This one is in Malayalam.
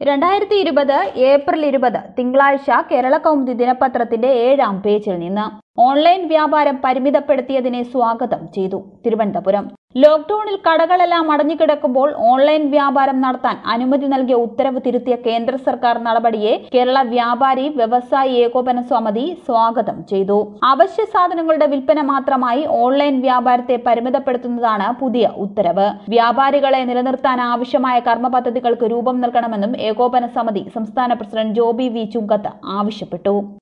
രണ്ടായിരത്തി ഇരുപത് ഏപ്രിൽ ഇരുപത് തിങ്കളാഴ്ച കേരള കൗമുദി ദിനപത്രത്തിന്റെ ഏഴാം പേജിൽ നിന്ന് ഓൺലൈൻ വ്യാപാരം പരിമിതപ്പെടുത്തിയതിനെ സ്വാഗതം ചെയ്തു തിരുവനന്തപുരം ലോക്ഡൌണിൽ കടകളെല്ലാം അടഞ്ഞുകിടക്കുമ്പോൾ ഓൺലൈൻ വ്യാപാരം നടത്താൻ അനുമതി നൽകിയ ഉത്തരവ് തിരുത്തിയ കേന്ദ്ര സർക്കാർ നടപടിയെ കേരള വ്യാപാരി വ്യവസായി ഏകോപന സമിതി സ്വാഗതം ചെയ്തു അവശ്യ സാധനങ്ങളുടെ വിൽപ്പന മാത്രമായി ഓൺലൈൻ വ്യാപാരത്തെ പരിമിതപ്പെടുത്തുന്നതാണ് പുതിയ ഉത്തരവ് വ്യാപാരികളെ നിലനിർത്താൻ ആവശ്യമായ കർമ്മ പദ്ധതികൾക്ക് രൂപം നൽകണമെന്നും ഏകോപന സമിതി സംസ്ഥാന പ്രസിഡന്റ് ജോബി വി ചുങ്കത്ത് ആവശ്യപ്പെട്ടു